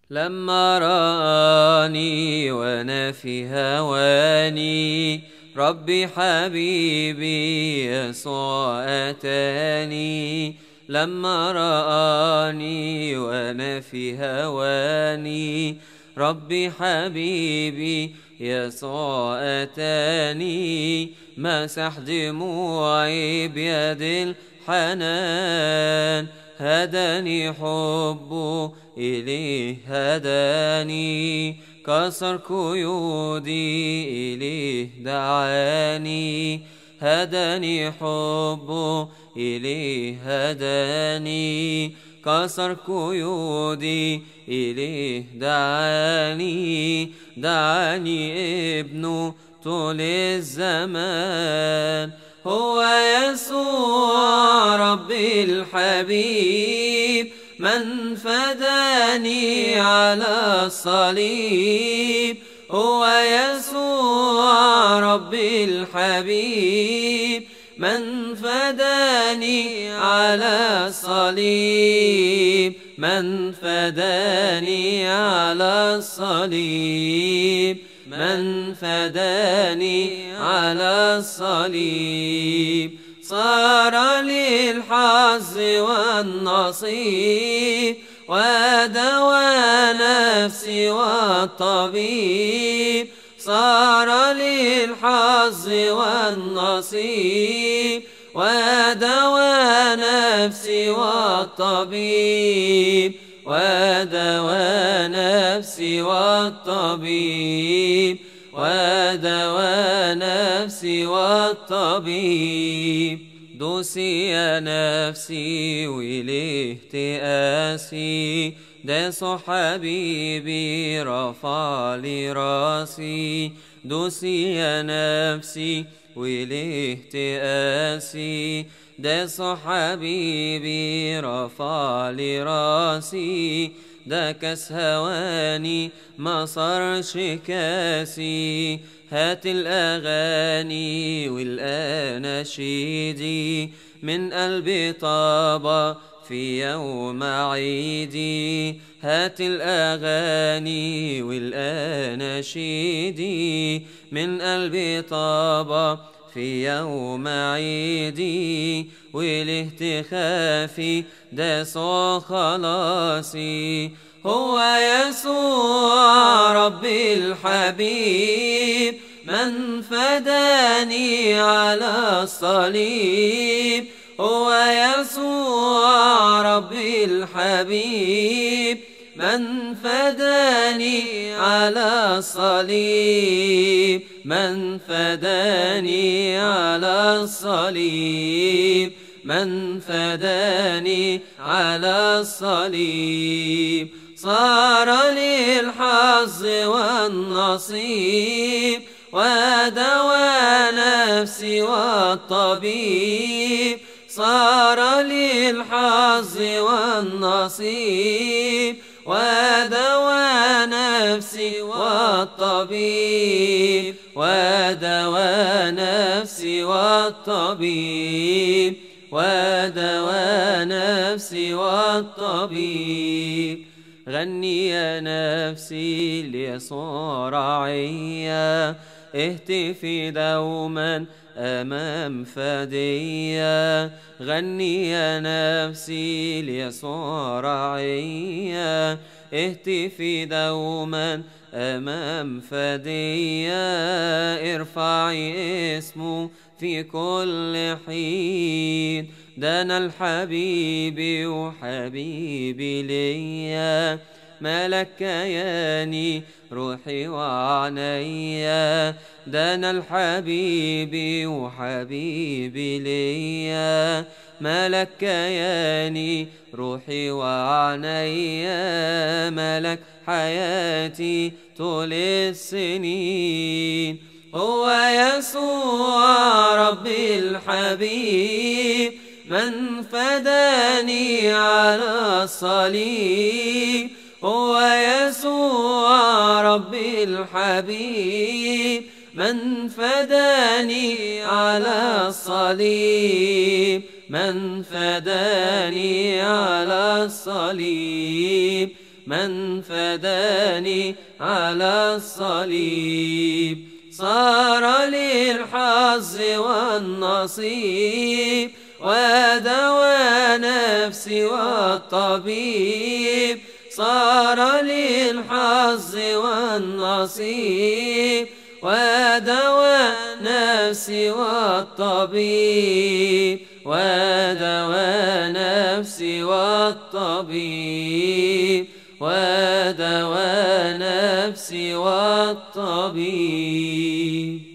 لما رآني وأنا في هواني ربي حبيبي يسوع أتاني لما رآني وأنا في هواني ربي حبيبي يسوع أتاني مسح دموعي بيد الحنان هداني حبه إليه هداني كسر قيودي إليه دعاني هداني حبه إليه هداني كسر قيودي إليه دعاني دعاني ابنه طول الزمان هو يسوع ربي الحبيب من فداني على الصليب هو يسوع ربي الحبيب من فداني على الصليب من فداني على الصليب من فداني على الصليب صار لي الحظ والنصيب ودوى نفسي والطبيب صار لي الحظ والنصيب ودوى نفسي والطبيب ودوى نفسي والطبيب ودوى نفسي والطبيب دوسي يا نفسي وإليه تآسي داس حبيبي رفع لي راسي دوسي يا نفسي وإليه تآسي داس حبيبي رفع لي راسي ده كاس هواني ما صارش كاسي هات الأغاني والأناشيدي من قلبي طابة في يوم عيدي هات الأغاني والأناشيدي من قلبي طابة في يوم عيدي وله تخافي ده صو خلاصي هو يسوع ربي الحبيب من فداني على الصليب هو يسوع ربي الحبيب من فداني على الصليب من فداني على الصليب من فداني على الصليب صار لي الحظ والنصيب ودوى نفسي والطبيب صار لي الحظ والنصيب ودوى نفسي والطبيب ودوى نفسي والطبيب ودوى نفسي والطبيب غني يا نفسي ليسوع رعيا اهتفي دوما أمام فديا غني يا نفسي ليسوع رعيا اهتفي دوما أمام فديا ارفعي اسمه في كل حين دنا الحبيب وحبيبي ليا ملك كياني روحي وعنيا دنا الحبيب وحبيبي ليا ملك كياني روحي وعنيا ملك حياتي طول السنين هو يسوع ربي الحبيب من فداني على الصليب هو يسوع ربي الحبيب من فداني على الصليب من فداني على الصليب من فداني على الصليب صار لي الحظ والنصيب ودوى نفسي والطبيب صار لي الحظ والنصيب ودوى نفسي والطبيب ودوى نفسي والطبيب ودوى نفسي والطبيب